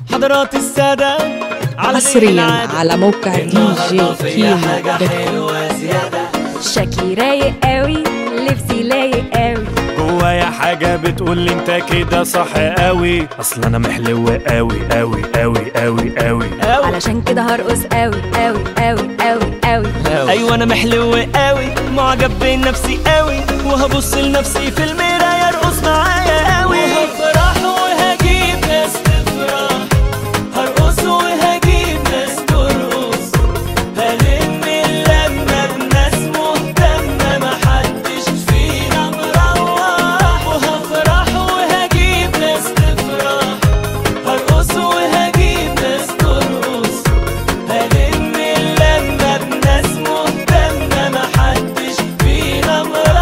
حضرات السادة على حصريا العادة. على موقع دي جي كيمو دوت كوم. حلوة زيادة شكلي رايق قوي لبسي لايق قوي جوايا حاجة بتقول لي انت كده صح قوي اصل انا محلو قوي قوي قوي قوي قوي علشان كده هرقص قوي قوي قوي قوي قوي ايوه انا محلو قوي معجب بنفسي قوي وهبص لنفسي في المراية ارقص معايا قوي وهفرح وهجيب ناس تفرح هرقص وهجيب ناس ترقص هلم اللمة بناس مهتمة محدش فينا مروح وهفرح وهجيب ناس تفرح هرقص وهجيب ناس ترقص هلم اللمة بناس مهتمة محدش فينا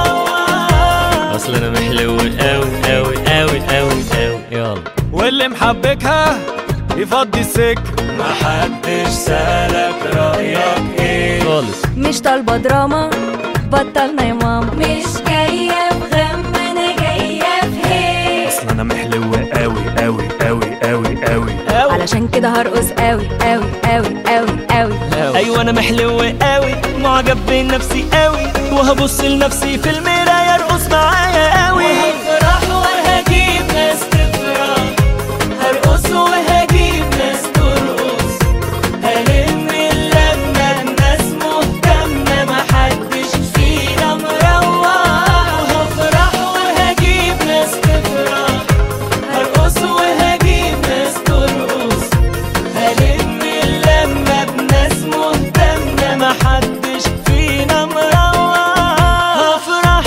مروح اصل انا محلو قوي قوي قوي قوي قوي يلا واللي محبكها يفضي السكة محدش سألك رأيك ايه خالص مش طالبة دراما بطلنا يا ماما مش جاية بغم انا جاية بهيك اصل انا محلو قوي قوي قوي قوي قوي علشان كده هرقص قوي قوي قوي قوي قوي ايوه انا محلو قوي معجب بنفسي قوي وهبص لنفسي في المراية ارقص معايا قوي وهفرح وهجيب ناس تفرح هرقص وهجيب ناس ترقص هلم اللمة الناس مهتمة محدش فينا مروح وهفرح وهجيب ناس تفرح هرقص وهجيب ناس ترقص هلم اللمة بناس مهتمة محدش فينا مروح هفرح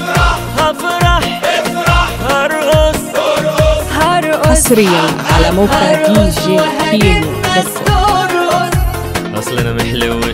هفرح هرقص هرقص حصريا على موقع دي هرقص جي وهجيب كيمو ناس دوت كوم. ترقص اصل انا محلو